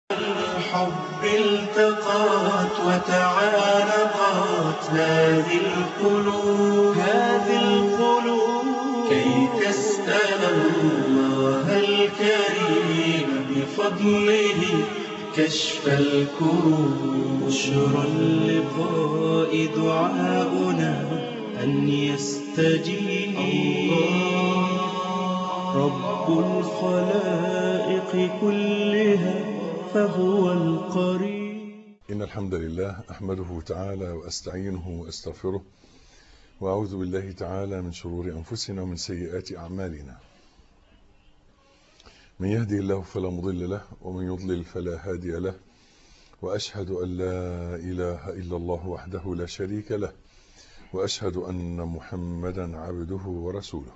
الحب التقت وتعانقت هذه القلوب هذه القلوب كي تسأل الله الكريم بفضله كشف الكروب بشرى اللقاء دعاؤنا أن يستجيب رب الخلائق كلها فهو القريب إن الحمد لله أحمده تعالى وأستعينه وأستغفره وأعوذ بالله تعالى من شرور أنفسنا ومن سيئات أعمالنا من يهدي الله فلا مضل له ومن يضلل فلا هادي له وأشهد أن لا إله إلا الله وحده لا شريك له وأشهد أن محمدا عبده ورسوله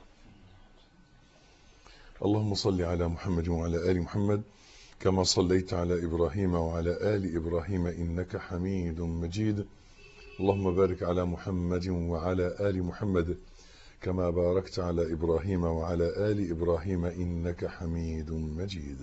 اللهم صل على محمد وعلى آل محمد كما صليت على إبراهيم وعلى آل إبراهيم إنك حميد مجيد اللهم بارك على محمد وعلى آل محمد كما باركت على إبراهيم وعلى آل إبراهيم إنك حميد مجيد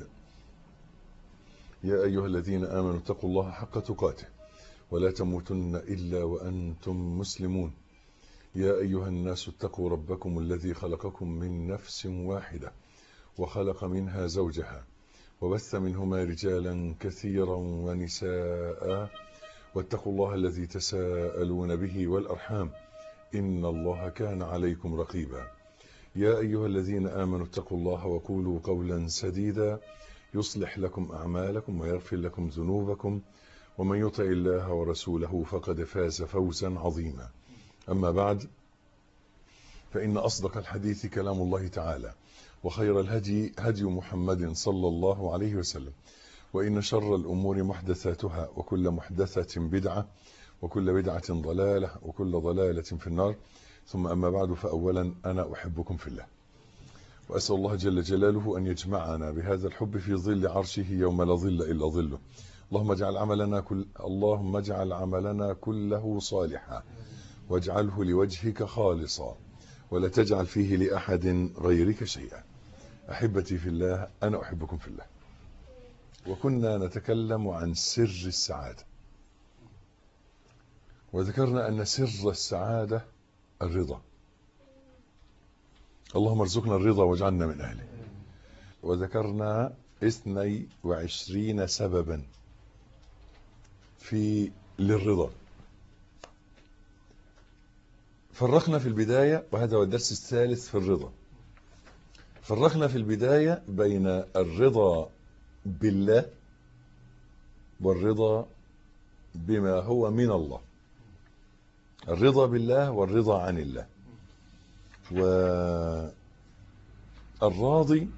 يا أيها الذين آمنوا اتقوا الله حق تقاته ولا تموتن إلا وأنتم مسلمون يا أيها الناس اتقوا ربكم الذي خلقكم من نفس واحدة وخلق منها زوجها وبث منهما رجالا كثيرا ونساء واتقوا الله الذي تساءلون به والأرحام إن الله كان عليكم رقيبا يا أيها الذين آمنوا اتقوا الله وقولوا قولا سديدا يصلح لكم أعمالكم ويغفر لكم ذنوبكم ومن يطع الله ورسوله فقد فاز فوزا عظيما أما بعد فإن أصدق الحديث كلام الله تعالى وخير الهدي هدي محمد صلى الله عليه وسلم وإن شر الأمور محدثاتها وكل محدثة بدعة وكل بدعة ضلالة وكل ضلالة في النار ثم أما بعد فأولا أنا أحبكم في الله وأسأل الله جل جلاله أن يجمعنا بهذا الحب في ظل عرشه يوم لا ظل إلا ظله اللهم اجعل عملنا كل اللهم اجعل عملنا كله صالحا واجعله لوجهك خالصا ولا تجعل فيه لأحد غيرك شيئا أحبتي في الله أنا أحبكم في الله وكنا نتكلم عن سر السعادة وذكرنا أن سر السعادة الرضا اللهم ارزقنا الرضا واجعلنا من أهله وذكرنا اثني وعشرين سببا في للرضا فرقنا في البداية وهذا هو الدرس الثالث في الرضا فرقنا في البداية بين الرضا بالله والرضا بما هو من الله الرضا بالله والرضا عن الله والراضي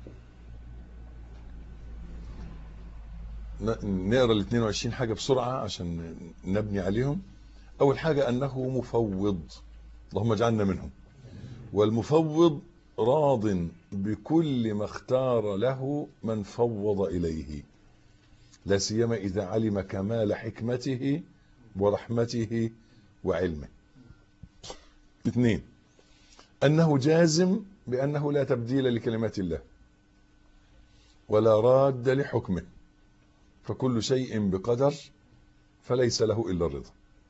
نقرا ال 22 حاجة بسرعة عشان نبني عليهم أول حاجة أنه مفوض اللهم اجعلنا منهم والمفوض راض بكل ما اختار له من فوض إليه لا سيما إذا علم كمال حكمته ورحمته وعلمه اثنين أنه جازم بأنه لا تبديل لكلمات الله ولا راد لحكمه فكل شيء بقدر فليس له إلا الرضا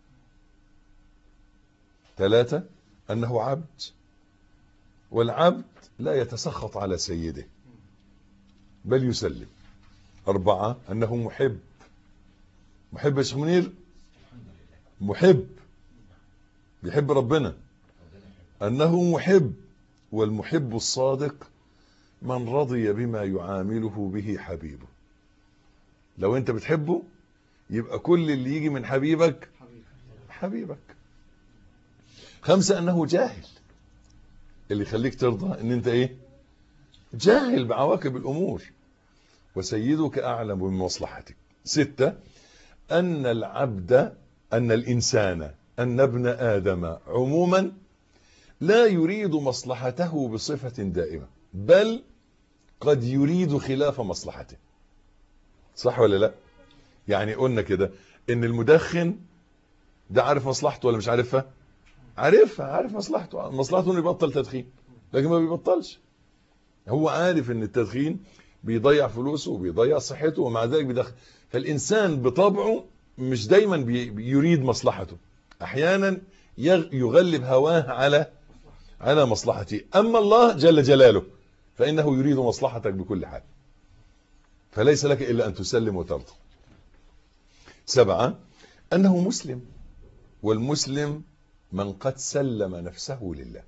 ثلاثة أنه عبد والعبد لا يتسخط على سيده بل يسلم أربعة أنه محب محب يا شيخ منير محب بيحب ربنا أنه محب والمحب الصادق من رضي بما يعامله به حبيبه لو انت بتحبه يبقى كل اللي يجي من حبيبك حبيبك خمسة أنه جاهل اللي يخليك ترضى ان انت ايه جاهل بعواقب الأمور وسيدك أعلم بمصلحتك ستة أن العبد أن الإنسان أن ابن آدم عموما لا يريد مصلحته بصفة دائمة بل قد يريد خلاف مصلحته صح ولا لا يعني قلنا كده ان المدخن ده عارف مصلحته ولا مش عارفها عارفها عارف مصلحته مصلحته انه يبطل تدخين لكن ما بيبطلش هو عارف ان التدخين بيضيع فلوسه وبيضيع صحته ومع ذلك بيدخل فالإنسان بطبعه مش دايما بي- يريد مصلحته أحيانا يغ- يغلب هواه على على مصلحته أما الله جل جلاله فإنه يريد مصلحتك بكل حال فليس لك إلا أن تسلم وترضى سبعة أنه مسلم والمسلم من قد سلم نفسه لله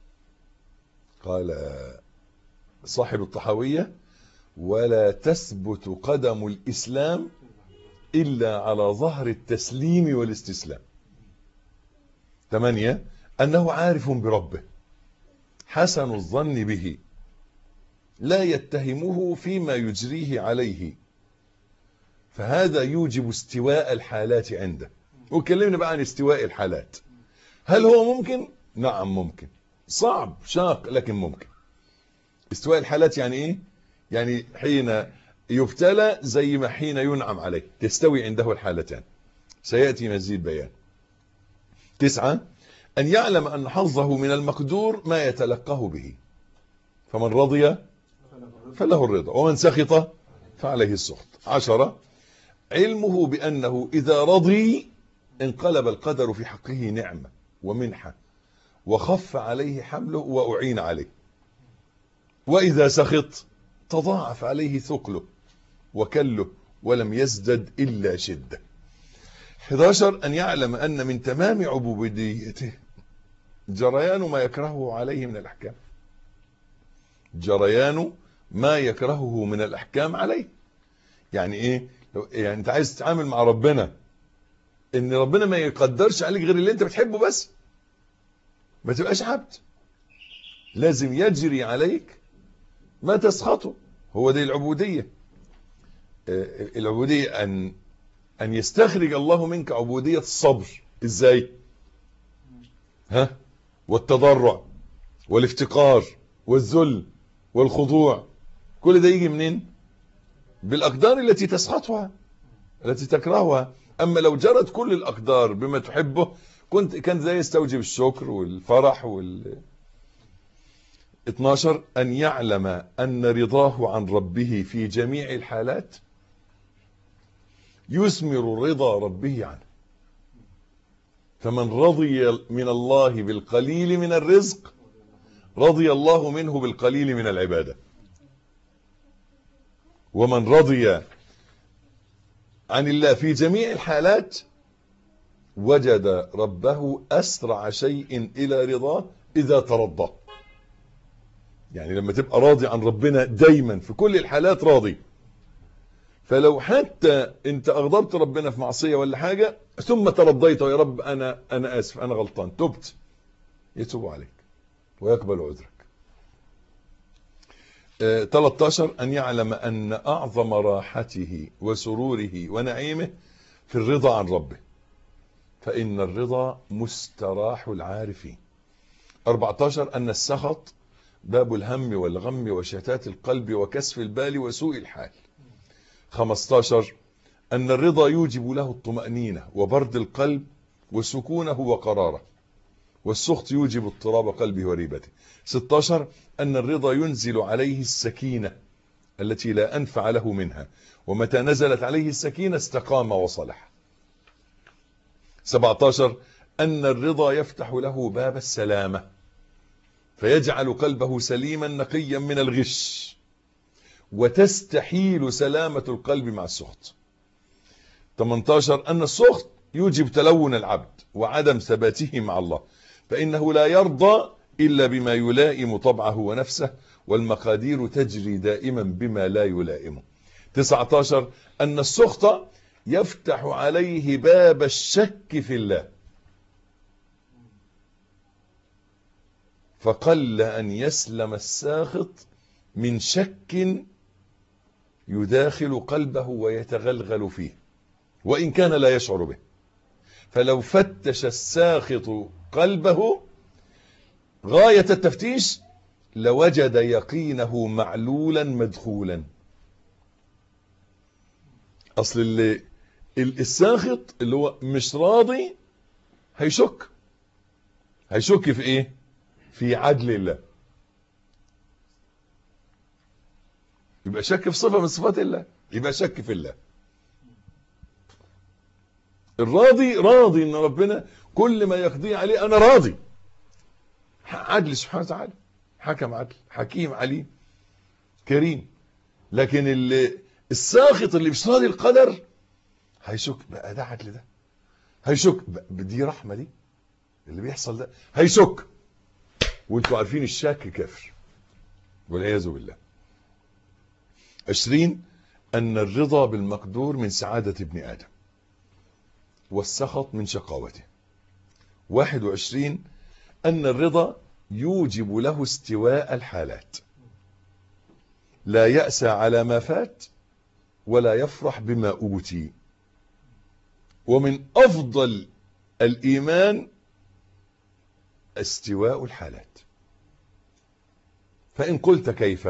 قال صاحب الطحاوية ولا تثبت قدم الإسلام إلا على ظهر التسليم والاستسلام ثمانية أنه عارف بربه حسن الظن به لا يتهمه فيما يجريه عليه فهذا يوجب استواء الحالات عنده وكلمنا بقى عن استواء الحالات هل هو ممكن؟ نعم ممكن صعب شاق لكن ممكن استواء الحالات يعني ايه؟ يعني حين يبتلى زي ما حين ينعم عليه تستوي عنده الحالتان سيأتي مزيد بيان تسعة أن يعلم أن حظه من المقدور ما يتلقاه به فمن رضي فله الرضا ومن سخط فعليه السخط عشرة علمه بأنه إذا رضي انقلب القدر في حقه نعمة ومنحة وخف عليه حمله وأعين عليه وإذا سخط تضاعف عليه ثقله وكله ولم يزدد إلا شدة 11 أن يعلم أن من تمام عبوديته جريان ما يكرهه عليه من الأحكام جريان ما يكرهه من الأحكام عليه يعني إيه لو يعني أنت عايز تتعامل مع ربنا إن ربنا ما يقدرش عليك غير اللي أنت بتحبه بس ما تبقاش عبد لازم يجري عليك ما تسخطه هو دي العبودية آه، العبودية أن أن يستخرج الله منك عبودية الصبر إزاي ها والتضرع والافتقار والذل والخضوع كل ده يجي منين بالأقدار التي تسخطها التي تكرهها أما لو جرت كل الأقدار بما تحبه كنت كان ده يستوجب الشكر والفرح وال 12 أن يعلم أن رضاه عن ربه في جميع الحالات يثمر رضا ربه عنه فمن رضي من الله بالقليل من الرزق رضي الله منه بالقليل من العبادة ومن رضي عن الله في جميع الحالات وجد ربه أسرع شيء إلى رضاه إذا ترضى يعني لما تبقى راضي عن ربنا دايما في كل الحالات راضي فلو حتى انت اغضبت ربنا في معصية ولا حاجة ثم ترضيت يا رب انا انا اسف انا غلطان تبت يتوب عليك ويقبل عذرك آه، 13 ان يعلم ان اعظم راحته وسروره ونعيمه في الرضا عن ربه فان الرضا مستراح العارفين 14 ان السخط باب الهم والغم وشتات القلب وكسف البال وسوء الحال 15 أن الرضا يوجب له الطمأنينة وبرد القلب وسكونه وقراره والسخط يوجب اضطراب قلبه وريبته 16 أن الرضا ينزل عليه السكينة التي لا أنفع له منها ومتى نزلت عليه السكينة استقام وصلح 17 أن الرضا يفتح له باب السلامة فيجعل قلبه سليما نقيا من الغش وتستحيل سلامة القلب مع السخط 18 أن السخط يوجب تلون العبد وعدم ثباته مع الله فإنه لا يرضى إلا بما يلائم طبعه ونفسه والمقادير تجري دائما بما لا يلائمه 19 أن السخط يفتح عليه باب الشك في الله فقل أن يسلم الساخط من شك يداخل قلبه ويتغلغل فيه وإن كان لا يشعر به فلو فتش الساخط قلبه غاية التفتيش لوجد يقينه معلولا مدخولا أصل اللي الساخط اللي هو مش راضي هيشك هيشك في ايه في عدل الله يبقى شك في صفة من صفات الله يبقى شك في الله الراضي راضي ان ربنا كل ما يقضي عليه انا راضي عدل سبحانه وتعالى حكم عدل حكيم عليم كريم لكن اللي الساخط اللي مش راضي القدر هيشك بقى ده عدل ده هيشك بقى دي رحمه دي اللي بيحصل ده هيشك وانتوا عارفين الشك كافر والعياذ بالله عشرين أن الرضا بالمقدور من سعادة ابن آدم والسخط من شقاوته واحد وعشرين أن الرضا يوجب له استواء الحالات لا يأسى على ما فات ولا يفرح بما أوتي ومن أفضل الإيمان استواء الحالات فإن قلت كيف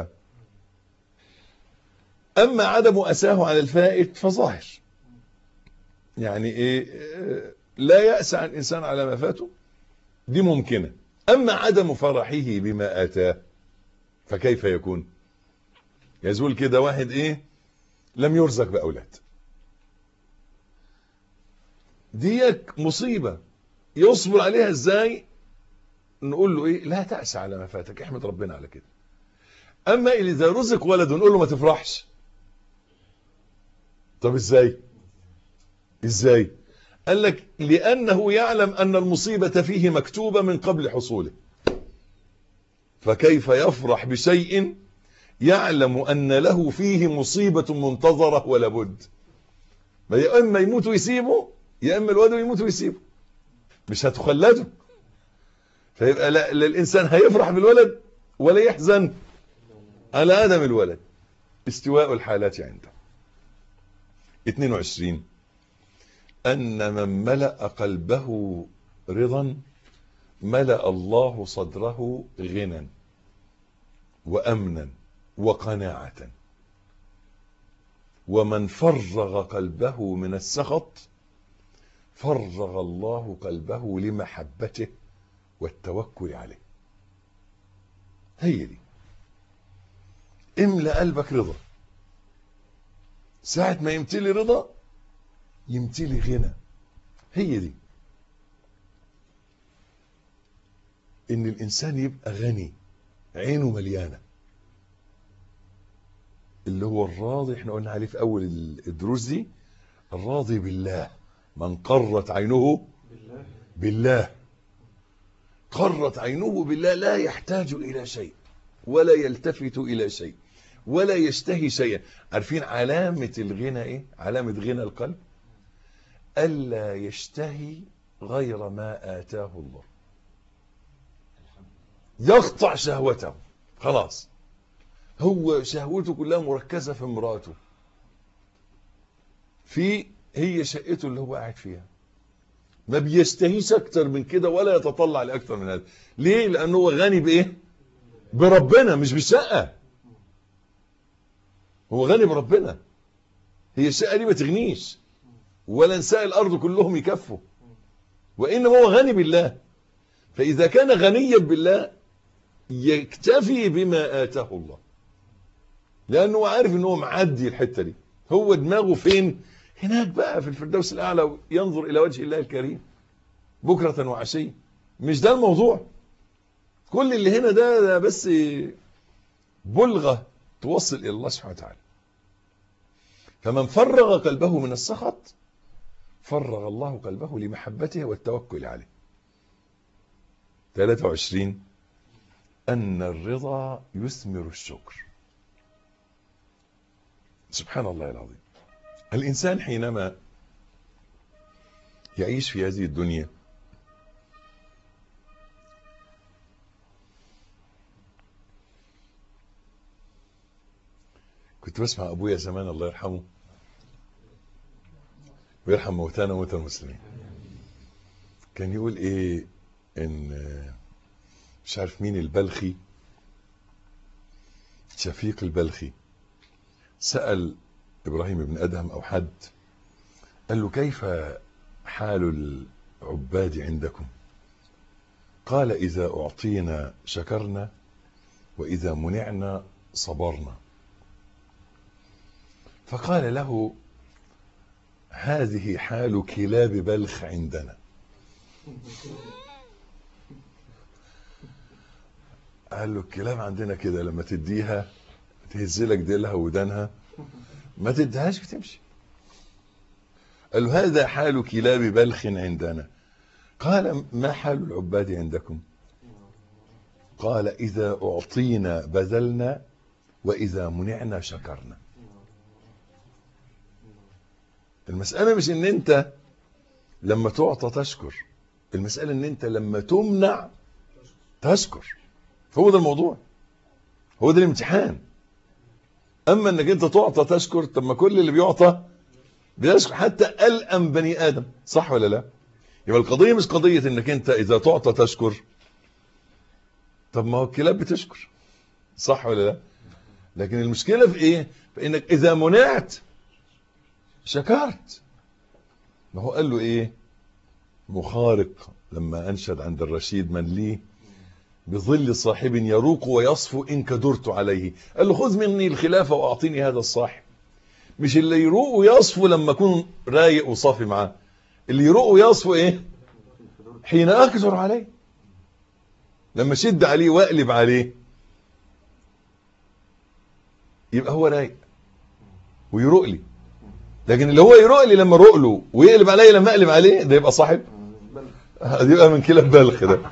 أما عدم أساه على الفائت فظاهر يعني إيه لا يأس عن إنسان على ما فاته دي ممكنة أما عدم فرحه بما آتاه فكيف يكون يزول كده واحد إيه لم يرزق بأولاد ديك مصيبة يصبر عليها ازاي نقول له ايه لا تأس على ما فاتك احمد ربنا على كده اما اذا رزق ولد نقول له ما تفرحش طب ازاي ازاي قال لك لانه يعلم ان المصيبة فيه مكتوبة من قبل حصوله فكيف يفرح بشيء يعلم ان له فيه مصيبة منتظرة ولا بد ما يا اما يموت ويسيبه يا اما الولد يموت ويسيبه مش هتخلده فيبقى لا, لا الانسان هيفرح بالولد ولا يحزن على ادم الولد استواء الحالات عنده 22 ان من ملأ قلبه رضا ملأ الله صدره غنى وامنا وقناعة ومن فرغ قلبه من السخط فرغ الله قلبه لمحبته والتوكل عليه هي دي املأ قلبك رضا ساعة ما يمتلي رضا يمتلي غنى هي دي ان الانسان يبقى غني عينه مليانه اللي هو الراضي احنا قلنا عليه في اول الدروس دي الراضي بالله من قرت عينه بالله بالله قرت عينه بالله لا يحتاج الى شيء ولا يلتفت الى شيء ولا يشتهي شيئا عارفين علامة الغنى ايه علامة غنى القلب ألا يشتهي غير ما آتاه الله يقطع شهوته خلاص هو شهوته كلها مركزة في امراته في هي شقته اللي هو قاعد فيها ما بيشتهيش اكتر من كده ولا يتطلع لاكتر من هذا ليه لانه هو غني بايه بربنا مش بالشقه هو غني بربنا هي الشقه دي ما تغنيش ولا نساء الارض كلهم يكفوا وانما هو غني بالله فاذا كان غنيا بالله يكتفي بما اتاه الله لانه عارف ان هو معدي الحته دي هو دماغه فين هناك بقى في الفردوس الاعلى ينظر الى وجه الله الكريم بكره وعشيه مش ده الموضوع كل اللي هنا ده, ده بس بلغه توصل الى الله سبحانه وتعالى فمن فرغ قلبه من السخط فرغ الله قلبه لمحبته والتوكل عليه 23 أن الرضا يثمر الشكر سبحان الله العظيم الإنسان حينما يعيش في هذه الدنيا كنت بسمع أبويا زمان الله يرحمه ويرحم موتانا وموتى المسلمين كان يقول ايه ان مش عارف مين البلخي شفيق البلخي سأل إبراهيم بن أدهم أو حد قال له كيف حال العباد عندكم قال إذا أعطينا شكرنا وإذا منعنا صبرنا فقال له هذه حال كلاب بلخ عندنا قال له الكلاب عندنا كده لما تديها تهزلك ديلها ودانها ما تديهاش بتمشي قال له هذا حال كلاب بلخ عندنا قال ما حال العباد عندكم قال إذا أعطينا بذلنا وإذا منعنا شكرنا المسألة مش ان انت لما تعطى تشكر المسألة ان انت لما تمنع تشكر فهو ده الموضوع هو ده الامتحان اما انك انت تعطى تشكر طب ما كل اللي بيعطى بيشكر حتى ألأم بني آدم صح ولا لا يبقى القضية مش قضية انك انت اذا تعطى تشكر طب ما هو الكلاب بتشكر صح ولا لا لكن المشكلة في ايه في انك اذا منعت شكرت ما هو قال له ايه مخارق لما انشد عند الرشيد من لي بظل صاحب يروق ويصفو ان كدرت عليه قال له خذ مني الخلافة واعطيني هذا الصاحب مش اللي يروق ويصفو لما اكون رايق وصافي معاه اللي يروق ويصفو ايه حين اقدر عليه لما شد عليه واقلب عليه يبقى هو رايق ويروق لي لكن اللي هو يروق لي لما اروق له ويقلب عليا لما اقلب عليه ده يبقى صاحب ده يبقى من كلاب بلخ ده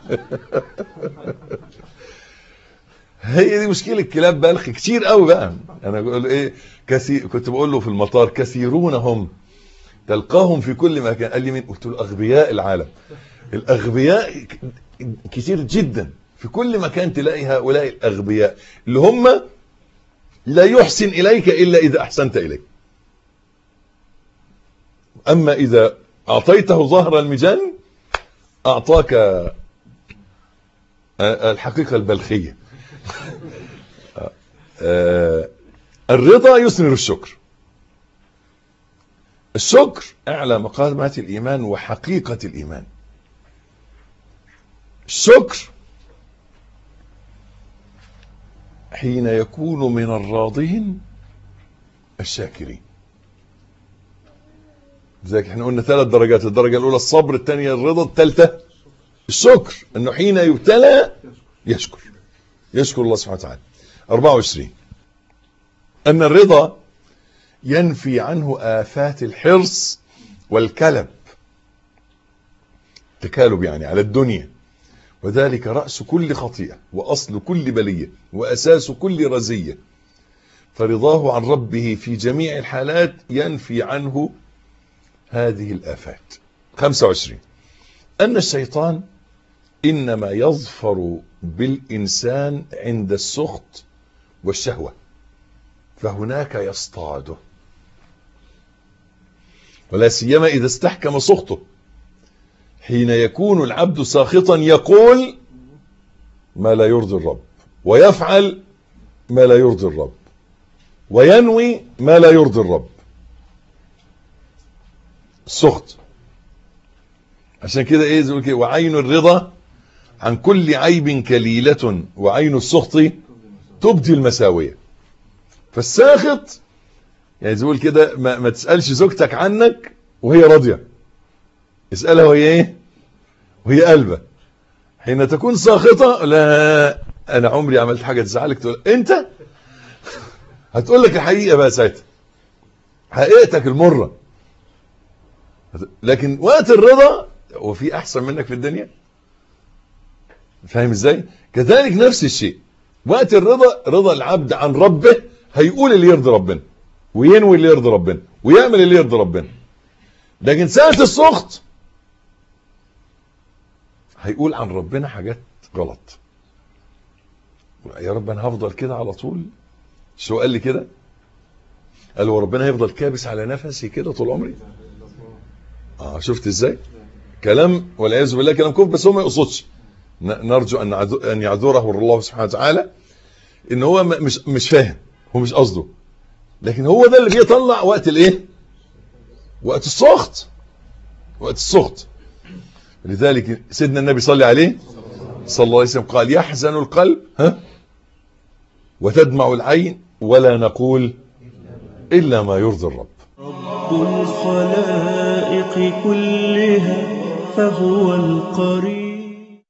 هي دي مشكله كلاب بلخ كتير قوي بقى انا بقول ايه كثير كنت بقول له في المطار كثيرون هم تلقاهم في كل مكان قال لي مين قلت له اغبياء العالم الاغبياء كتير جدا في كل مكان تلاقي هؤلاء الاغبياء اللي هم لا يحسن اليك الا اذا احسنت اليه اما اذا اعطيته ظهر المجان اعطاك الحقيقه البلخيه الرضا يثمر الشكر الشكر اعلى مقامات الايمان وحقيقه الايمان الشكر حين يكون من الراضين الشاكرين زي احنا قلنا ثلاث درجات الدرجة الأولى الصبر الثانية الرضا الثالثة الشكر أنه حين يبتلى يشكر يشكر الله سبحانه وتعالى 24 أن الرضا ينفي عنه آفات الحرص والكلب تكالب يعني على الدنيا وذلك رأس كل خطيئة وأصل كل بلية وأساس كل رزية فرضاه عن ربه في جميع الحالات ينفي عنه هذه الآفات 25 أن الشيطان إنما يظفر بالإنسان عند السخط والشهوة فهناك يصطاده ولا سيما إذا استحكم سخطه حين يكون العبد ساخطا يقول ما لا يرضي الرب ويفعل ما لا يرضي الرب وينوي ما لا يرضي الرب السخط عشان كده ايه زي كده وعين الرضا عن كل عيب كليلة وعين السخط تبدي المساوية فالساخط يعني زي كده ما, ما تسألش زوجتك عنك وهي راضية اسألها وهي ايه وهي قلبة حين تكون ساخطة لا انا عمري عملت حاجة تزعلك تقول انت هتقول لك الحقيقة بقى ساعتها حقيقتك المرة لكن وقت الرضا هو في احسن منك في الدنيا فاهم ازاي كذلك نفس الشيء وقت الرضا رضا العبد عن ربه هيقول اللي يرضي ربنا وينوي اللي يرضي ربنا ويعمل اللي يرضي ربنا لكن ساعة السخط هيقول عن ربنا حاجات غلط يا رب انا هفضل كده على طول شو قال لي كده قال هو ربنا هيفضل كابس على نفسي كده طول عمري اه شفت ازاي كلام والعياذ بالله كلام كفر بس هو ما يقصدش نرجو ان ان يعذره الله سبحانه وتعالى ان هو مش مش فاهم هو مش قصده لكن هو ده اللي بيطلع وقت الايه وقت السخط وقت السخط لذلك سيدنا النبي صلى عليه صلى الله عليه وسلم قال يحزن القلب ها وتدمع العين ولا نقول الا ما يرضي الرب رب الخلائق كلها فهو القريب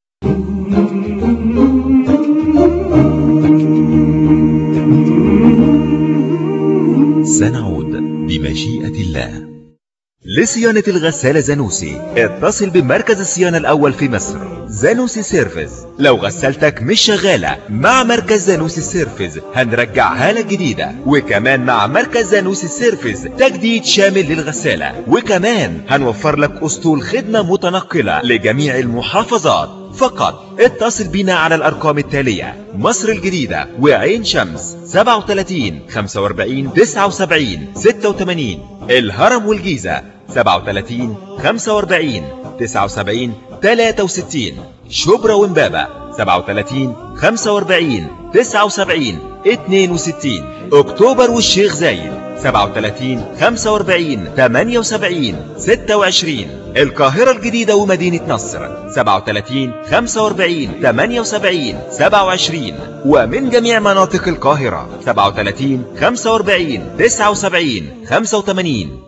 سنعود بمشيئة الله لصيانة الغسالة زانوسي اتصل بمركز الصيانة الأول في مصر زانوسي سيرفيس لو غسالتك مش شغالة مع مركز زانوسي سيرفيس هنرجعها لك جديدة وكمان مع مركز زانوسي سيرفيس تجديد شامل للغسالة وكمان هنوفر لك أسطول خدمة متنقلة لجميع المحافظات فقط اتصل بنا على الأرقام التالية مصر الجديدة وعين شمس 37 45 79 86 الهرم والجيزة 37 45 79 63 شبرا ومبابة 37 45 79 62 اكتوبر والشيخ زايد 37 45 78 26 القاهرة الجديدة ومدينة نصر 37 45 78 27 ومن جميع مناطق القاهرة 37 45 79 85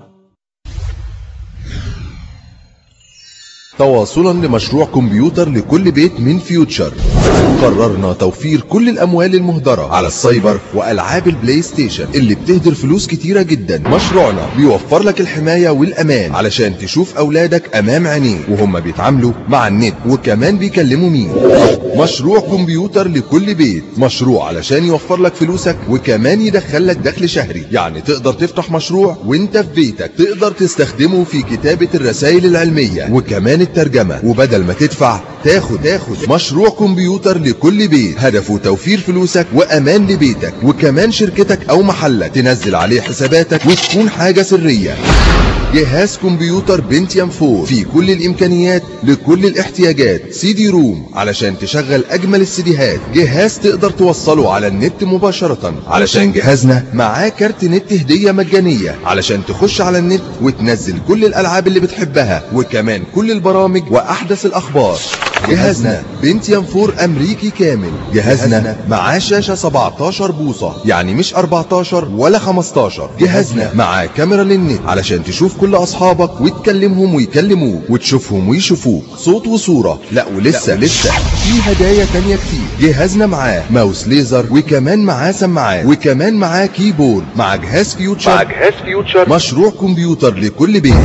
تواصلا لمشروع كمبيوتر لكل بيت من فيوتشر قررنا توفير كل الاموال المهدرة على السايبر والعاب البلاي ستيشن اللي بتهدر فلوس كتيرة جدا مشروعنا بيوفر لك الحماية والامان علشان تشوف اولادك امام عينيك وهم بيتعاملوا مع النت وكمان بيكلموا مين مشروع كمبيوتر لكل بيت مشروع علشان يوفر لك فلوسك وكمان يدخل لك دخل شهري يعني تقدر تفتح مشروع وانت في بيتك تقدر تستخدمه في كتابة الرسائل العلمية وكمان الترجمة وبدل ما تدفع تاخد تاخد مشروع كمبيوتر لكل بيت هدفه توفير فلوسك وامان لبيتك وكمان شركتك او محلك تنزل عليه حساباتك وتكون حاجة سرية جهاز كمبيوتر بنتيوم 4 في كل الامكانيات لكل الاحتياجات سي دي روم علشان تشغل اجمل السيديهات جهاز تقدر توصله على النت مباشرة علشان جهازنا معاه كارت نت هدية مجانية علشان تخش على النت وتنزل كل الالعاب اللي بتحبها وكمان كل البرامج واحدث الاخبار جهازنا بنتيوم 4 امريكي كامل جهازنا معاه شاشة 17 بوصة يعني مش 14 ولا 15 جهازنا معاه كاميرا للنت علشان تشوف كل اصحابك وتكلمهم ويكلموك وتشوفهم ويشوفوك صوت وصورة لا ولسه لسه في هدايا تانية كتير جهازنا معاه ماوس ليزر وكمان معاه سماعات وكمان معاه كيبورد مع جهاز فيوتشر مع جهاز فيوتشر مشروع كمبيوتر لكل بيت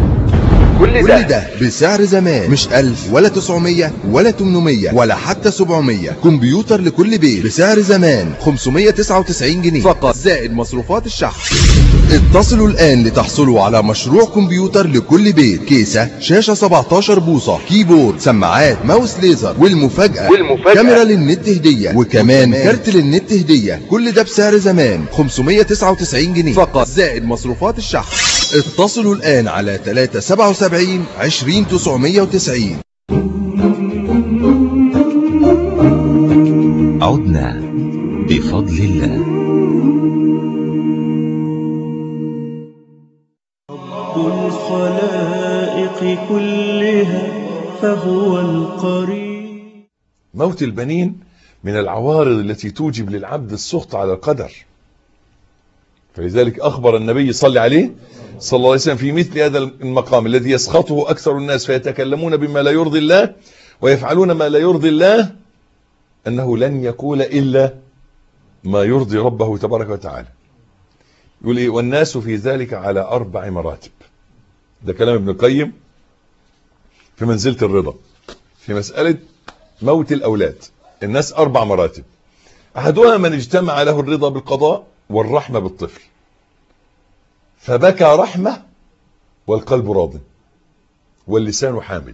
كل ده, كل ده بسعر زمان مش 1000 ولا 900 ولا 800 ولا حتى 700 كمبيوتر لكل بيت بسعر زمان 599 جنيه فقط زائد مصروفات الشحن اتصلوا الآن لتحصلوا على مشروع كمبيوتر لكل بيت كيسة شاشة 17 بوصة كيبورد سماعات ماوس ليزر والمفاجأة, والمفاجأة كاميرا للنت هدية وكمان كارت للنت هدية كل ده بسعر زمان 599 جنيه فقط زائد مصروفات الشحن اتصلوا الآن على 377 20 990 عدنا بفضل الله رب الخلائق كلها فهو القريب موت البنين من العوارض التي توجب للعبد السخط على القدر فلذلك أخبر النبي صلى عليه صلى الله عليه وسلم في مثل هذا المقام الذي يسخطه أكثر الناس فيتكلمون بما لا يرضي الله ويفعلون ما لا يرضي الله أنه لن يقول إلا ما يرضي ربه تبارك وتعالى يقول إيه والناس في ذلك على أربع مراتب ده كلام ابن القيم في منزلة الرضا في مسألة موت الأولاد الناس أربع مراتب أحدها من اجتمع له الرضا بالقضاء والرحمة بالطفل فبكى رحمة والقلب راض واللسان حامد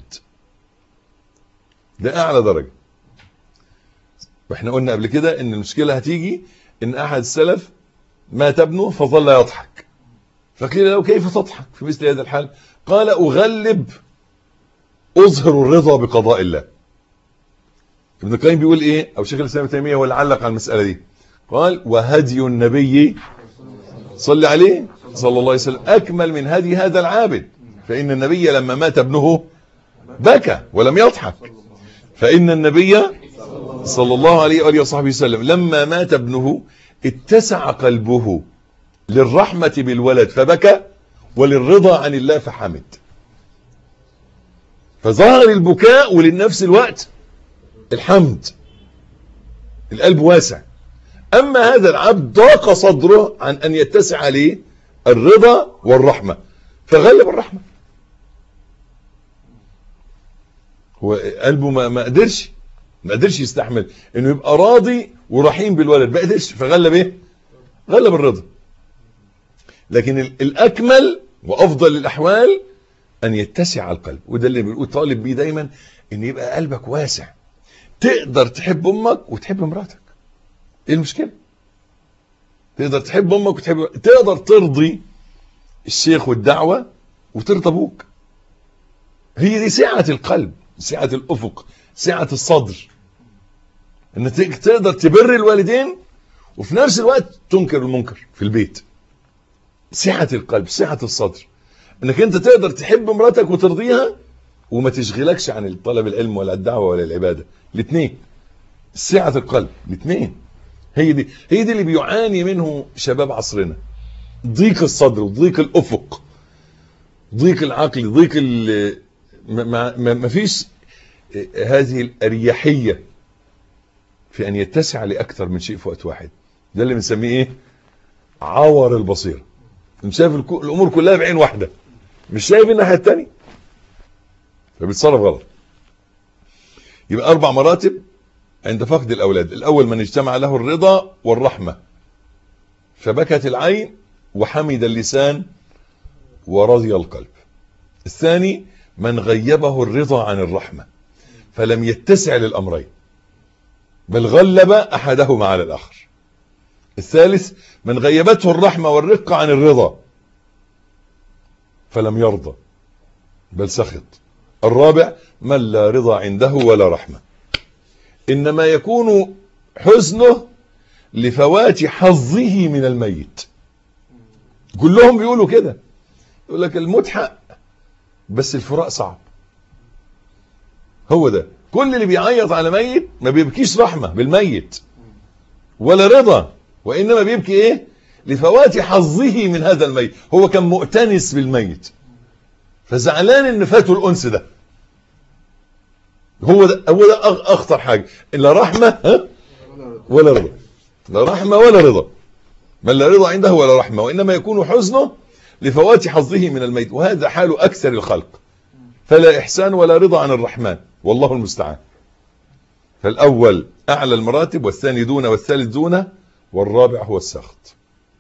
ده أعلى درجة واحنا قلنا قبل كده ان المشكلة هتيجي ان احد السلف مات ابنه فظل يضحك فقيل له كيف تضحك في مثل هذا الحال قال اغلب اظهر الرضا بقضاء الله ابن القيم بيقول ايه او شيخ الاسلام ابن تيميه هو اللي علق على المساله دي قال وهدي النبي صلى عليه صلى الله عليه وسلم اكمل من هدي هذا العابد فان النبي لما مات ابنه بكى ولم يضحك فان النبي صلى الله عليه وآله وصحبه وسلم لما مات ابنه اتسع قلبه للرحمة بالولد فبكى وللرضا عن الله فحمد فظهر البكاء ولنفس الوقت الحمد القلب واسع أما هذا العبد ضاق صدره عن أن يتسع عليه الرضا والرحمة فغلب الرحمة هو قلبه ما, ما قدرش ما قدرش يستحمل انه يبقى راضي ورحيم بالولد ما قدرش فغلب ايه غلب الرضا لكن ال- الاكمل وافضل الاحوال ان يتسع القلب وده اللي بنقول طالب بيه دايما ان يبقى قلبك واسع تقدر تحب امك وتحب مراتك ايه المشكله تقدر تحب امك وتحب تقدر ترضي الشيخ والدعوه وترضى ابوك هي دي سعه القلب سعه الافق سعه الصدر ان ت- تقدر تبر الوالدين وفي نفس الوقت تنكر المنكر في البيت سعه القلب سعه الصدر انك انت تقدر تحب مراتك وترضيها وما تشغلكش عن طلب العلم ولا الدعوه ولا العباده الاثنين سعه القلب الاثنين هي دي هي دي اللي بيعاني منه شباب عصرنا ضيق الصدر وضيق الافق ضيق العقل ضيق ال ما, ما, ما ما فيش هذه الاريحيه في ان يتسع لاكثر من شيء في وقت واحد ده اللي بنسميه ايه عور البصيره انت شايف الكو- الامور كلها بعين واحده مش شايف الناحيه الثانيه فبيتصرف غلط يبقى اربع مراتب عند فقد الاولاد الاول من اجتمع له الرضا والرحمه فبكت العين وحمد اللسان ورضي القلب الثاني من غيبه الرضا عن الرحمه فلم يتسع للامرين بل غلب احدهما على الاخر الثالث من غيبته الرحمه والرقه عن الرضا فلم يرضى بل سخط الرابع من لا رضا عنده ولا رحمه انما يكون حزنه لفوات حظه من الميت كلهم بيقولوا كده يقول لك الموت حق بس الفراق صعب هو ده كل اللي بيعيط على ميت ما بيبكيش رحمه بالميت ولا رضا وانما بيبكي ايه لفوات حظه من هذا الميت هو كان مؤتنس بالميت فزعلان ان فاته الانس ده هو ده هو ده أغ- اخطر حاجه لا رحمه ها ولا رضا لا رحمه ولا رضا من لا رضا عنده ولا رحمه وانما يكون حزنه لفوات حظه من الميت وهذا حال اكثر الخلق فلا احسان ولا رضا عن الرحمن والله المستعان فالاول اعلى المراتب والثاني دون والثالث دونه والرابع هو السخط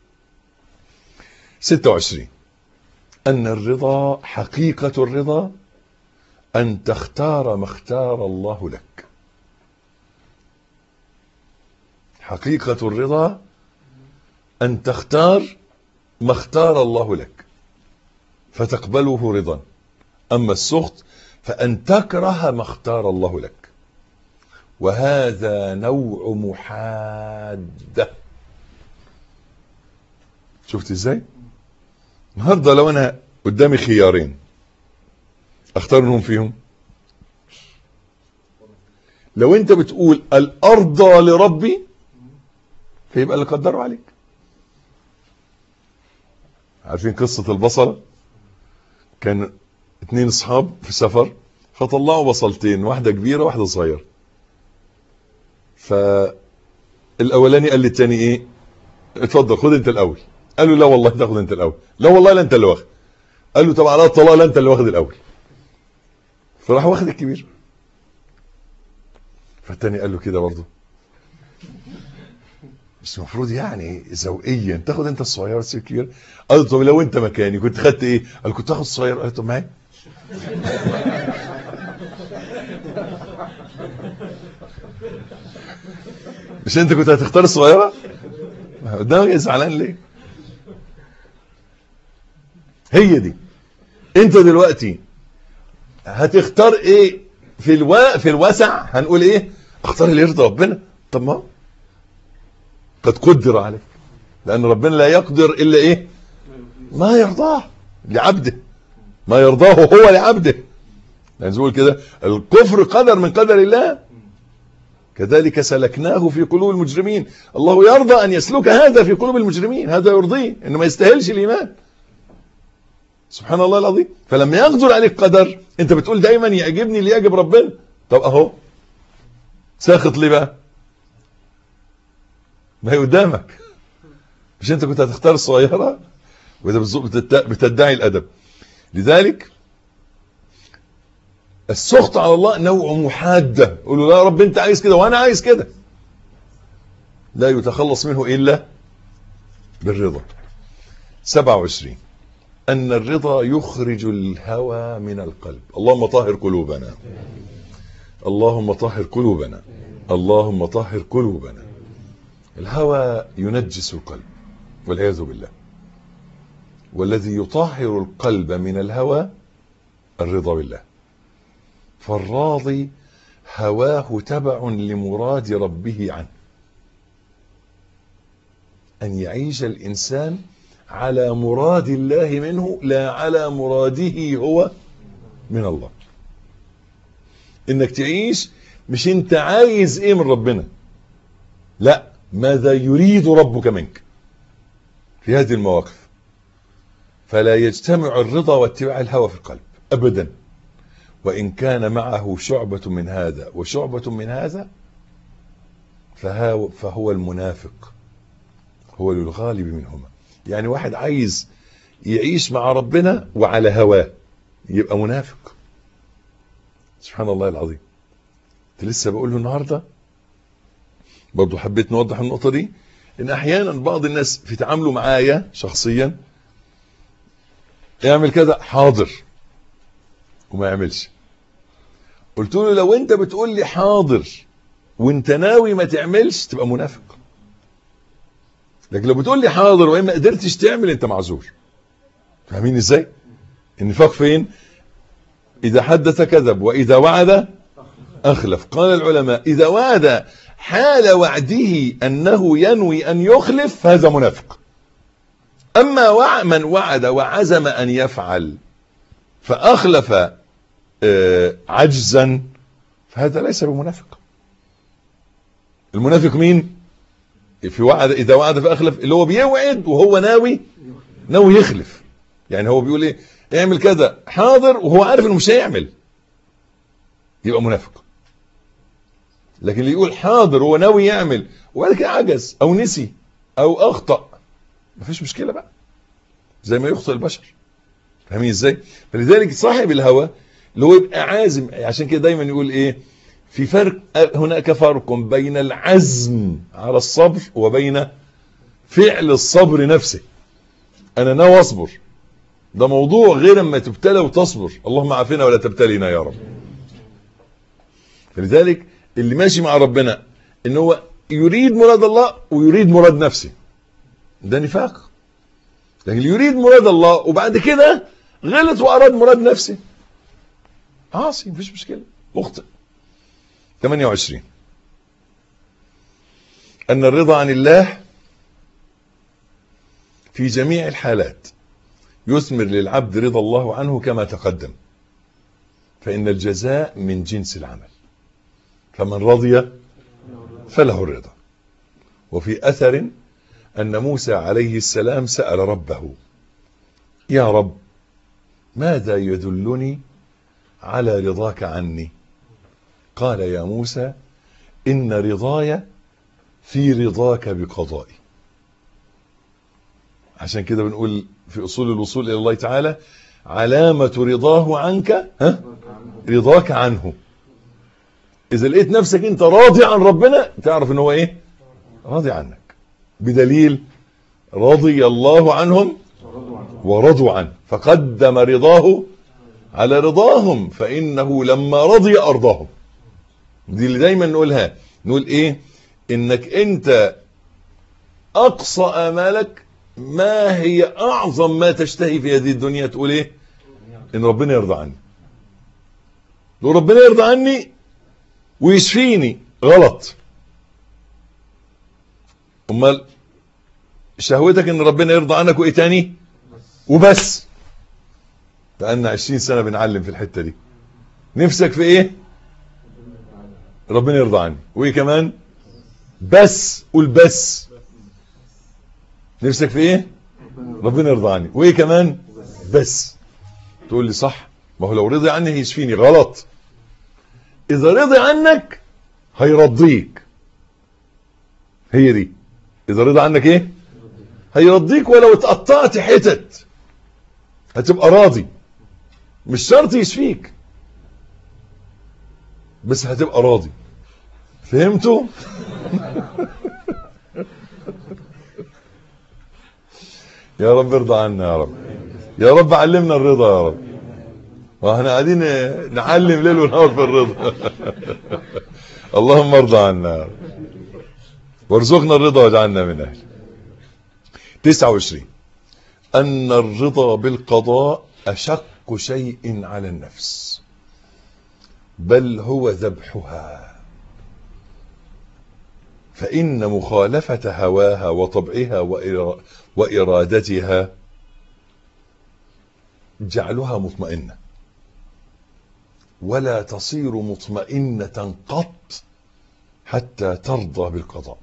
26 ان الرضا حقيقه الرضا أن تختار ما اختار الله لك حقيقة الرضا أن تختار ما اختار الله لك فتقبله رضا أما السخط فأن تكره ما اختار الله لك وهذا نوع محادة شفت ازاي النهارده لو انا قدامي خيارين اختار منهم فيهم لو انت بتقول الارضى لربي فيبقى اللي قدروا عليك عارفين قصة البصلة كان اتنين اصحاب في سفر فطلعوا بصلتين واحدة كبيرة واحدة صغيرة فالاولاني قال للتاني ايه اتفضل خد انت الاول قال له لا والله تاخد انت الاول لا والله لا انت اللي واخد قال له طب على الطلاق لا انت اللي واخد الاول فراح واخد الكبير فالتاني قال له كده برضه بس المفروض يعني ذوقيا تاخد انت الصغير وتسيب الكبير قال له طب لو انت مكاني كنت خدت ايه؟ قال كنت هاخد الصغير قال له طب معايا مش انت كنت هتختار الصغيره؟ قدامك زعلان ليه؟ هي دي انت دلوقتي هتختار ايه في الوا... في الوسع هنقول ايه اختار اللي يرضى ربنا طب ما هو قد قدر عليك لان ربنا لا يقدر الا ايه ما يرضاه لعبده ما يرضاه هو لعبده يعني يقول كده الكفر قدر من قدر الله كذلك سلكناه في قلوب المجرمين الله يرضى ان يسلك هذا في قلوب المجرمين هذا يرضيه انه ما يستاهلش الايمان سبحان الله العظيم فلما يقدر عليك قدر انت بتقول دايما يعجبني اللي يعجب ربنا طب اهو ساخط ليه بقى ما هي قدامك مش انت كنت هتختار الصغيره وده بتدعي الادب لذلك السخط على الله نوع محادة قول له لا يا رب انت عايز كده وانا عايز كده لا يتخلص منه الا بالرضا 27 ان الرضا يخرج الهوى من القلب اللهم طهر قلوبنا اللهم طهر قلوبنا اللهم طهر قلوبنا الهوى ينجس القلب والعياذ بالله والذي يطهر القلب من الهوى الرضا بالله فالراضي هواه تبع لمراد ربه عنه أن يعيش الإنسان على مراد الله منه لا على مراده هو من الله إنك تعيش مش أنت عايز إيه من ربنا لا ماذا يريد ربك منك في هذه المواقف فلا يجتمع الرضا واتباع الهوى في القلب أبدا وإن كان معه شعبة من هذا وشعبة من هذا فهو المنافق هو للغالب منهما يعني واحد عايز يعيش مع ربنا وعلى هواه يبقى منافق سبحان الله العظيم انت لسه بقول له النهارده برضه حبيت نوضح النقطه دي ان احيانا بعض الناس في تعامله معايا شخصيا يعمل كذا حاضر وما يعملش قلت له لو انت بتقول لي حاضر وانت ناوي ما تعملش تبقى منافق لكن لو بتقول لي حاضر وإن ما قدرتش تعمل انت معذور فاهمين ازاي النفاق فين اذا حدث كذب واذا وعد اخلف قال العلماء اذا وعد حال وعده انه ينوي ان يخلف هذا منافق اما وع من وعد وعزم ان يفعل فاخلف عجزا فهذا ليس بمنافق المنافق مين في وعد اذا وعد فاخلف اللي هو بيوعد وهو ناوي ناوي يخلف يعني هو بيقول ايه اعمل كذا حاضر وهو عارف انه مش هيعمل يبقى منافق لكن اللي يقول حاضر وهو ناوي يعمل وبعد كده عجز او نسي او اخطا مفيش مشكله بقى زي ما يخطئ البشر فاهمين ازاي فلذلك صاحب الهوى اللي هو يبقى عازم عشان كده دايما يقول ايه في فرق هناك فرق بين العزم على الصبر وبين فعل الصبر نفسه انا ناوي اصبر ده موضوع غير اما تبتلى وتصبر اللهم عافنا ولا تبتلينا يا رب فلذلك اللي ماشي مع ربنا ان هو يريد مراد الله ويريد مراد نفسه ده نفاق لكن اللي يريد مراد الله وبعد كده غلط واراد مراد نفسه عاصي مفيش مشكله مخطئ 28 ان الرضا عن الله في جميع الحالات يثمر للعبد رضا الله عنه كما تقدم فإن الجزاء من جنس العمل فمن رضي فله الرضا وفي أثر أن موسى عليه السلام سأل ربه يا رب ماذا يدلني على رضاك عني قال يا موسى إن رضاي في رضاك بقضائي عشان كده بنقول في أصول الوصول إلى الله تعالى علامة رضاه عنك ها رضاك عنه إذا لقيت نفسك أنت راضي عن ربنا تعرف أنه هو إيه راضي عنك بدليل رضي الله عنهم ورضوا عنه فقدم رضاه على رضاهم فإنه لما رضي أرضاهم دي اللي دايما نقولها نقول إيه إنك أنت أقصى آمالك ما هي أعظم ما تشتهي في هذه الدنيا تقول إيه إن ربنا يرضى عني لو ربنا يرضى عني ويشفيني غلط امال شهوتك ان ربنا يرضى عنك وايه تاني وبس بقالنا 20 سنه بنعلم في الحته دي نفسك في ايه ربنا يرضى عني وايه كمان بس قول بس نفسك في ايه ربنا يرضى عني وايه كمان بس تقول لي صح ما هو لو رضي عني هيشفيني غلط اذا رضي عنك هيرضيك هي دي اذا رضي عنك ايه هيرضيك ولو اتقطعت حتت هتبقى راضي مش شرط يشفيك بس هتبقى راضي فهمتوا يا رب ارضى عنا يا رب يا رب علمنا الرضا يا رب واحنا قاعدين نعلم ليل ونهار في الرضا اللهم ارضى عنا يا رب وارزقنا الرضا واجعلنا من اهله 29 ان الرضا بالقضاء اشق شيء على النفس بل هو ذبحها فإن مخالفة هواها وطبعها وإرا- وإرادتها جعلها مطمئنة ولا تصير مطمئنة قط حتى ترضى بالقضاء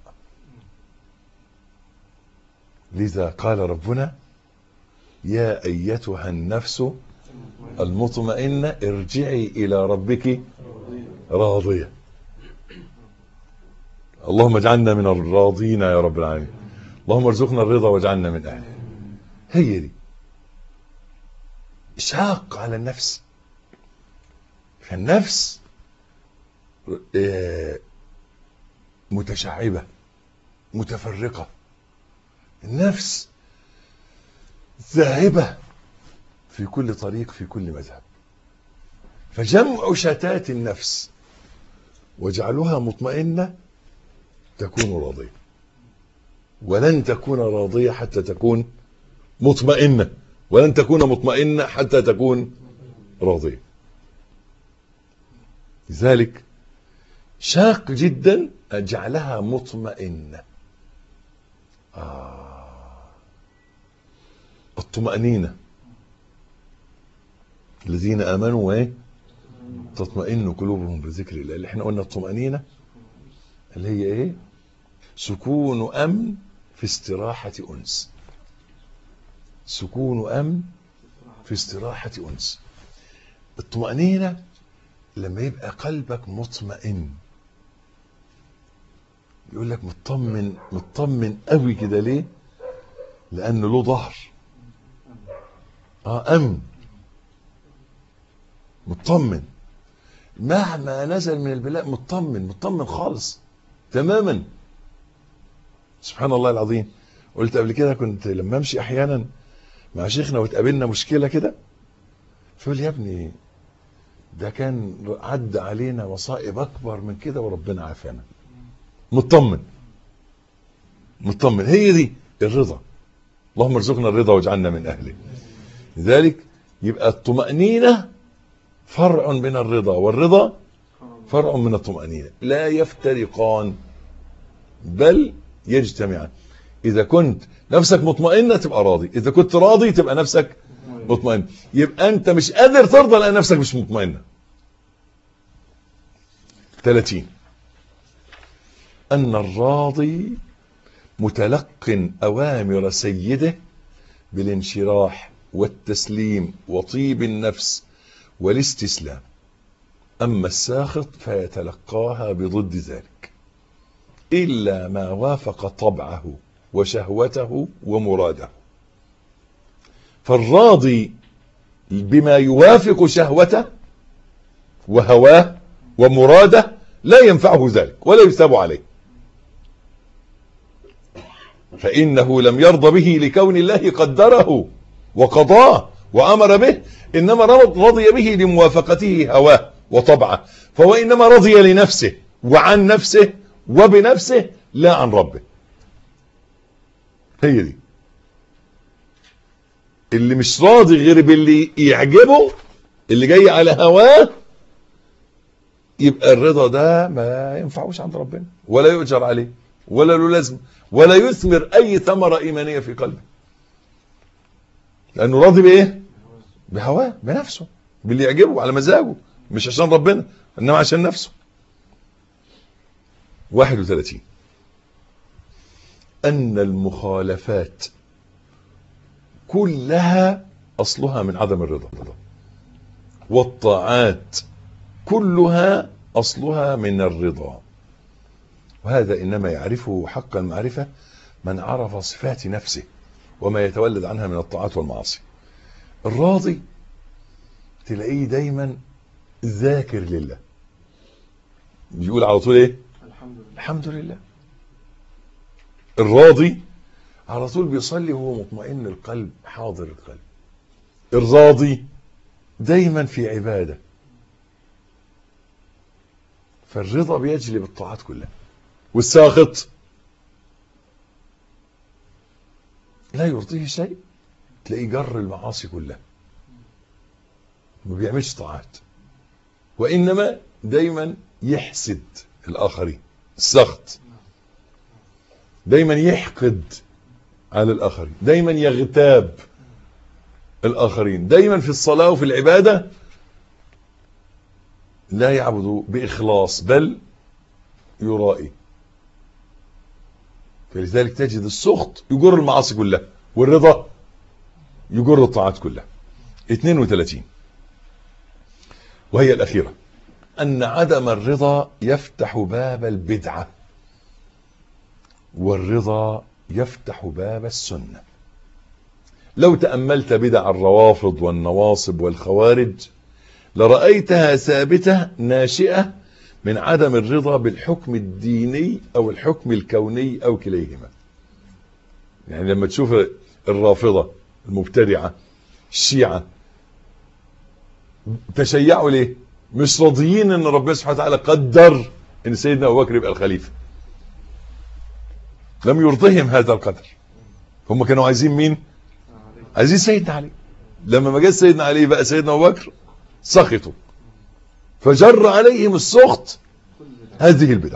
لذا قال ربنا يا أيتها النفس المطمئنة ارجعي إلى ربك راضية اللهم اجعلنا من الراضين يا رب العالمين اللهم ارزقنا الرضا واجعلنا من أهله هي دي شاق على النفس فالنفس آه، متشعبة متفرقة النفس ذاهبة في كل طريق في كل مذهب فجمع شتات النفس وجعلها مطمئنة تكون راضية ولن تكون راضية حتى تكون مطمئنة ولن تكون مطمئنة حتى تكون راضية لذلك شاق جدا أجعلها مطمئنة آه. الطمأنينة الذين آمنوا وإيه تطمئن قلوبهم بذكر الله اللي احنا قلنا الطمأنينة اللي هي ايه سكون أمن في استراحة أنس سكون أمن في استراحة أنس الطمأنينة لما يبقى قلبك مطمئن يقول لك مطمن مطمن قوي كده ليه لأنه له ظهر اه أمن مطمن مهما نزل من البلاء مطمن مطمن خالص تماما سبحان الله العظيم قلت قبل كده كنت لما امشي احيانا مع شيخنا وتقابلنا مشكله كده فيقول يا ابني ده كان عدى علينا مصائب اكبر من كده وربنا عافانا مطمن مطمن هي دي الرضا اللهم ارزقنا الرضا واجعلنا من اهله لذلك يبقى الطمأنينة فرع من الرضا والرضا فرع من الطمأنينة لا يفترقان بل يجتمعان إذا كنت نفسك مطمئنة تبقى راضي إذا كنت راضي تبقى نفسك مطمئن يبقى أنت مش قادر ترضى لأن نفسك مش مطمئنة 30 أن الراضي متلق أوامر سيده بالانشراح والتسليم وطيب النفس والاستسلام أما الساخط فيتلقاها بضد ذلك إلا ما وافق طبعه وشهوته ومراده فالراضي بما يوافق شهوته وهواه ومراده لا ينفعه ذلك ولا يثاب عليه فإنه لم يرضى به لكون الله قدره وقضاه وأمر به إنما رضي به لموافقته هواه وطبعه فهو إنما رضي لنفسه وعن نفسه وبنفسه لا عن ربه هي دي اللي مش راضي غير باللي يعجبه اللي جاي على هواه يبقى الرضا ده ما ينفعوش عند ربنا ولا يؤجر عليه ولا له لازمه ولا يثمر اي ثمره ايمانيه في قلبه لانه راضي بايه بهواه بنفسه باللي يعجبه على مزاجه مش عشان ربنا انما عشان نفسه 31 ان المخالفات كلها اصلها من عدم الرضا والطاعات كلها أصلها من الرضا وهذا إنما يعرفه حق المعرفة من عرف صفات نفسه وما يتولد عنها من الطاعات والمعاصي الراضي تلاقيه دايما ذاكر لله بيقول على طول ايه الحمد لله الراضي على طول بيصلي وهو مطمئن القلب حاضر القلب الراضي دايما في عبادة فالرضا بيجلب الطاعات كلها والساخط لا يرضيه شيء تلاقيه جر المعاصي كلها ما بيعملش طاعات وإنما دايما يحسد الآخرين السخط دايما يحقد على الآخرين دايما يغتاب الآخرين دايما في الصلاة وفي العبادة لا يعبد بإخلاص بل يرائي فلذلك تجد السخط يجر المعاصي كلها والرضا يجر الطاعات كلها 32 وهي الأخيرة أن عدم الرضا يفتح باب البدعة والرضا يفتح باب السنة لو تأملت بدع الروافض والنواصب والخوارج لرأيتها ثابتة ناشئة من عدم الرضا بالحكم الديني أو الحكم الكوني أو كليهما يعني لما تشوف الرافضة المبتدعة الشيعة تشيعوا ليه مش راضيين ان ربنا سبحانه وتعالى قدر ان سيدنا ابو بكر يبقى الخليفه لم يرضهم هذا القدر هم كانوا عايزين مين عايزين سيدنا علي لما ما جاء سيدنا علي بقى سيدنا ابو بكر سخطوا فجر عليهم السخط هذه البدع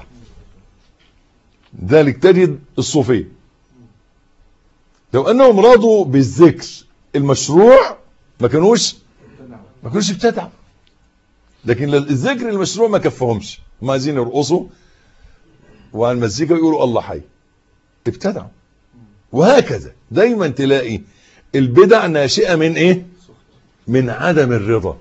ذلك تجد الصوفيه لو انهم رضوا بالذكر المشروع ما كانوش ما كانوش ابتدعوا لكن الذكر المشروع ما كفهمش هم عايزين يرقصوا وعلى المزيكا يقولوا الله حي ابتدعوا وهكذا دايما تلاقي البدع ناشئة من ايه من عدم الرضا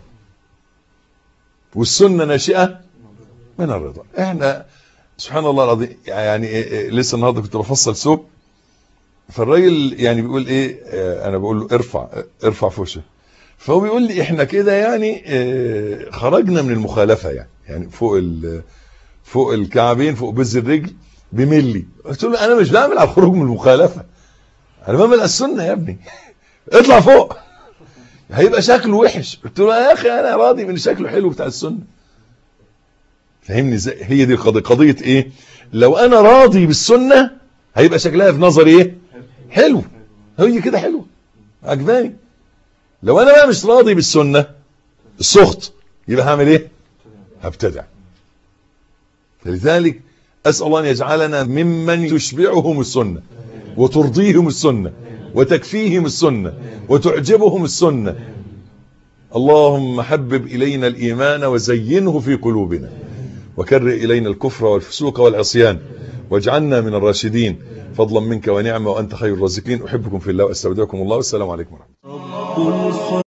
والسنة ناشئة من الرضا احنا سبحان الله العظيم يعني إيه إيه لسه النهارده كنت بفصل ثوب فالراجل يعني بيقول ايه آه انا بقول له ارفع ارفع فوشه فهو بيقول لي احنا كده يعني اه خرجنا من المخالفه يعني يعني فوق فوق الكعبين فوق بز الرجل بملي قلت له انا مش بعمل على الخروج من المخالفه انا بعمل على السنه يا ابني اطلع فوق هيبقى شكله وحش قلت له يا اخي انا راضي من شكله حلو بتاع السنه فهمني ازاي هي دي القضيه قضيه ايه لو انا راضي بالسنه هيبقى شكلها في نظري ايه حلو هي كده حلوه عجباني لو انا بقى مش راضي بالسنة السخط يبقى هعمل ايه هبتدع لذلك اسأل الله ان يجعلنا ممن تشبعهم السنة وترضيهم السنة وتكفيهم السنة وتعجبهم السنة اللهم حبب الينا الايمان وزينه في قلوبنا وكرر الينا الكفر والفسوق والعصيان واجعلنا من الراشدين فضلا منك ونعمة وانت خير الرازقين احبكم في الله واستودعكم الله والسلام عليكم ورحمة الله رب الخلق